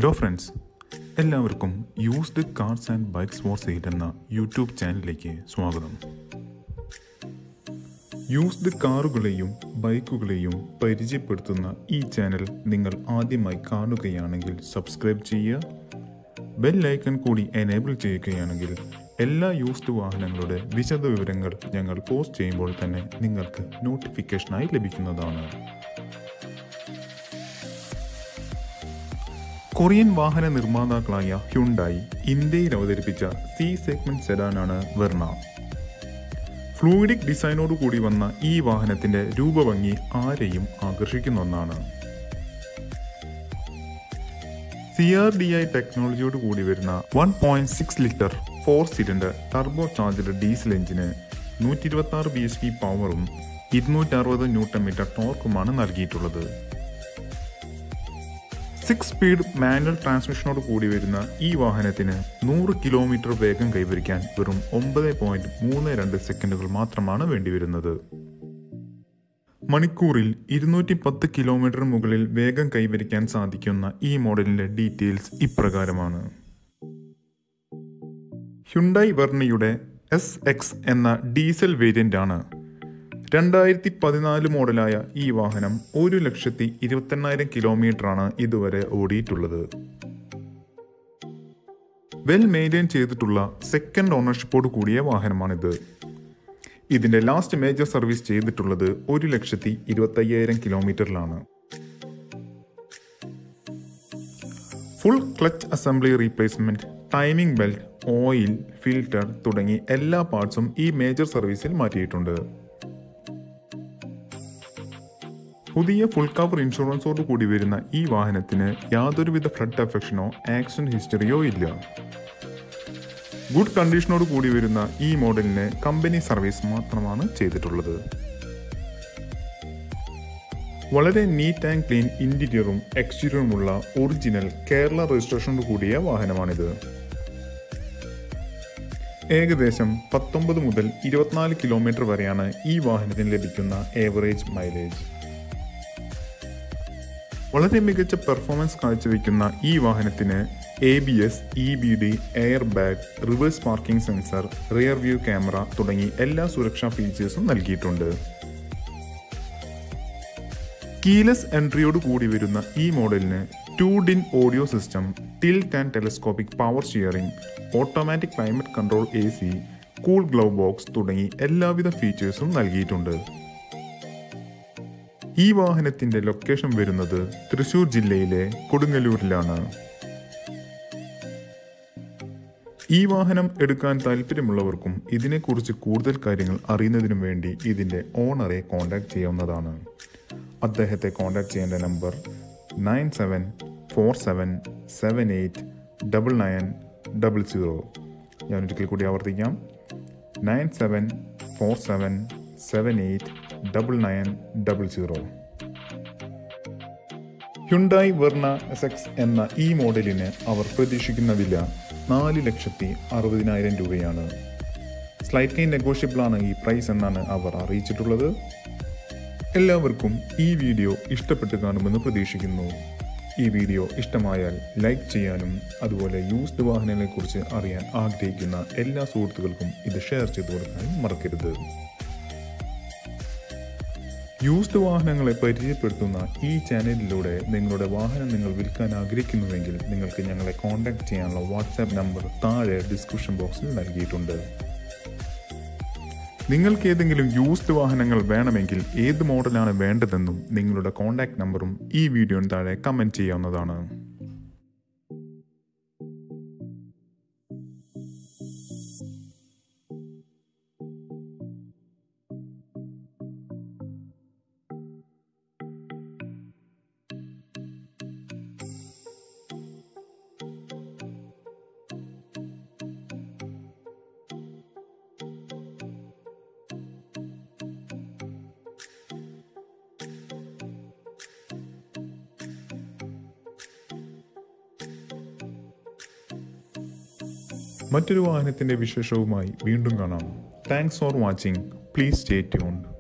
hello friends എല്ലാവർക്കും used cars and bikes for sale എന്ന YouTube ചാനലിലേക്ക് സ്വാഗതം യൂസ്ഡ് കാറുകളെയും ബൈക്കുകളെയും പരിചയപ്പെടുത്തുന്ന ഈ ചാനൽ നിങ്ങൾ ആദ്യമായി കാണുകയാണെങ്കിൽ സബ്സ്ക്രൈബ് ചെയ്യുക ബെൽ ഐക്കൺ കൂടി എനേബിൾ ചെയ്യുകയാണെങ്കിൽ എല്ലാ യൂസ്ഡ് വാഹനങ്ങളുടെ വിശദ വിവരങ്ങൾ ഞങ്ങൾ പോസ്റ്റ് ചെയ്യുമ്പോൾ തന്നെ നിങ്ങൾക്ക് നോട്ടിഫിക്കേഷനായി ലഭിക്കുന്നതാണ് കൊറിയൻ വാഹന നിർമ്മാതാക്കളായ ഹ്യുണ്ടായി ഇന്ത്യയിൽ അവതരിപ്പിച്ച സി സെഗ്മെന്റ് സെഡാനാണ് വെർണ ഫ്ലൂയിഡിക് ഡിസൈനോട് കൂടി വന്ന ഈ വാഹനത്തിന്റെ രൂപഭംഗി ആരെയും ആകർഷിക്കുന്ന ഒന്നാണ് സി ആർ ഡി ഐ ടെക്നോളജിയോട് കൂടി വരുന്ന one point six litre four cylinder turbocharged diesel എഞ്ചിന് നൂറ്റി ഇരുപത്തി ആറ് ബി എച്ച് പി പവറും ഇരുന്നൂറ്റി അറുപത് ന്യൂട്ടൺ മീറ്റർ ടോർക്കുമാണ് നൽകിയിട്ടുള്ളത് സിക്സ് സ്പീഡ് മാനുവൽ ട്രാൻസ്മിഷനോട് കൂടി വരുന്ന ഈ വാഹനത്തിന് നൂറ് കിലോമീറ്റർ വേഗം കൈവരിക്കാൻ വെറും ഒമ്പത് പോയിന്റ് മൂന്ന് രണ്ട് സെക്കൻഡുകൾ മാത്രമാണ് വേണ്ടിവരുന്നത് മണിക്കൂറിൽ ഇരുന്നൂറ്റി പത്ത് കിലോമീറ്റർ മുകളിൽ വേഗം കൈവരിക്കാൻ സാധിക്കുന്ന ഈ മോഡലിന്റെ ഡീറ്റെയിൽസ് ഇപ്രകാരമാണ് ഹ്യുണ്ടായി വെർണയുടെ എസ് എക്സ് എന്ന ഡീസൽ വേരിയന്റ് ആണ് രണ്ടായിരത്തി പതിനാല് മോഡലായ ഈ വാഹനം ഒരു ലക്ഷത്തി ഇരുപത്തെണ്ണായിരം കിലോമീറ്ററാണ് ഇതുവരെ ഓടിയിട്ടുള്ളത് വെൽ മെയിൻറ്റെയിൻ ചെയ്തിട്ടുള്ള സെക്കൻഡ് ഓണർഷിപ്പോട് കൂടിയ വാഹനമാണിത് ഇതിന്റെ ലാസ്റ്റ് മേജർ സർവീസ് ചെയ്തിട്ടുള്ളത് ഒരു ലക്ഷത്തി ഇരുപത്തയ്യായിരം കിലോമീറ്ററിലാണ് full clutch assembly replacement timing belt oil filter തുടങ്ങി എല്ലാ പാർട്സും ഈ മേജർ സർവീസിൽ മാറ്റിയിട്ടുണ്ട് പുതിയ ഫുൾ കവർ ഇൻഷുറൻസോട് കൂടി വരുന്ന ഈ വാഹനത്തിന് യാതൊരുവിധ ഫ്ലഡ് അഫക്ഷനോ ആക്സിഡന്റ് ഹിസ്റ്ററിയോ ഇല്ല ഗുഡ് കണ്ടീഷനോട് കൂടി വരുന്ന ഈ മോഡലിന് കമ്പനി സർവീസ് മാത്രമാണ് ചെയ്തിട്ടുള്ളത് വളരെ നീറ്റ് ആൻഡ് ക്ലീൻ ഇന്റീരിയറും എക്സ്റ്റീരിയറുമുള്ള ഒറിജിനൽ കേരള രജിസ്ട്രേഷനോട് കൂടിയ വാഹനമാണിത് ഏകദേശം പത്തൊമ്പത് മുതൽ ഇരുപത്തിനാല് കിലോമീറ്റർ വരെയാണ് ഈ വാഹനത്തിന് ലഭിക്കുന്ന ഏവറേജ് മൈലേജ് വളരെ മികച്ച പെർഫോമൻസ് കാഴ്ചവെക്കുന്ന ഈ വാഹനത്തിന് A B S E B D airbag reverse parking sensor rear view camera തുടങ്ങി എല്ലാ സുരക്ഷാ ഫീച്ചേഴ്സും നൽകിയിട്ടുണ്ട് കീലസ് എൻട്രിയോട് കൂടി വരുന്ന ഈ മോഡലിന് two DIN audio system tilt and telescopic power steering automatic climate control A C cool glove box തുടങ്ങി എല്ലാവിധ ഫീച്ചേഴ്സും നൽകിയിട്ടുണ്ട് ഈ വാഹനത്തിന്റെ ലൊക്കേഷൻ വരുന്നത് തൃശൂർ ജില്ലയിലെ കൊടുങ്ങല്ലൂരിലാണ് ഈ വാഹനം എടുക്കാൻ താല്പര്യമുള്ളവർക്കും ഇതിനെക്കുറിച്ച് കൂടുതൽ കാര്യങ്ങൾ അറിയുന്നതിനും വേണ്ടി ഇതിന്റെ ഓണറെ കോൺടാക്ട് ചെയ്യാവുന്നതാണ് അദ്ദേഹത്തെ കോൺടാക്ട് ചെയ്യേണ്ട number nine seven four seven seven eight double nine double zero ഞാൻ ഒരിക്കൽ കൂടി ആവർത്തിക്കാം nine seven four seven seven eight double nine double zero Hyundai Verna S X എന്ന ഈ മോഡലിന് അവർ പ്രതീക്ഷിക്കുന്ന വില നാല് ലക്ഷത്തി അറുപതിനായിരം രൂപയാണ് സ്ലൈറ്റ്ലി നെഗോഷ്യബിൾ ആണ് ഈ പ്രൈസ് എന്നാണ് അവർ അറിയിച്ചിട്ടുള്ളത് എല്ലാവർക്കും ഈ വീഡിയോ ഇഷ്ടപ്പെട്ട് കാണുമെന്ന് പ്രതീക്ഷിക്കുന്നു ഈ വീഡിയോ ഇഷ്ടമായാൽ ലൈക്ക് ചെയ്യാനും അതുപോലെ യൂസ്ഡ് വാഹനങ്ങളെക്കുറിച്ച് അറിയാൻ ആഗ്രഹിക്കുന്ന എല്ലാ സുഹൃത്തുക്കൾക്കും ഇത് ഷെയർ ചെയ്തു കൊടുക്കാനും മറക്കരുത് യൂസ്ഡ് വാഹനങ്ങളെ പരിചയപ്പെടുത്തുന്ന ഈ ചാനലിലൂടെ നിങ്ങളുടെ വാഹനം നിങ്ങൾ വിൽക്കാൻ ആഗ്രഹിക്കുന്നുവെങ്കിൽ നിങ്ങൾക്ക് ഞങ്ങളെ കോൺടാക്ട് ചെയ്യാനുള്ള വാട്സാപ്പ് നമ്പർ താഴെ ഡിസ്ക്രിപ്ഷൻ ബോക്സിൽ നൽകിയിട്ടുണ്ട് നിങ്ങൾക്ക് ഏതെങ്കിലും യൂസ്ഡ് വാഹനങ്ങൾ വേണമെങ്കിൽ ഏത് മോഡലാണ് വേണ്ടതെന്നും നിങ്ങളുടെ കോൺടാക്ട് നമ്പറും ഈ വീഡിയോന് താഴെ കമൻറ്റ് ചെയ്യാവുന്നതാണ് മറ്റൊരു വാഹനത്തിന്റെ വിശേഷവുമായി വീണ്ടും കാണാം thanks for watching please stay tuned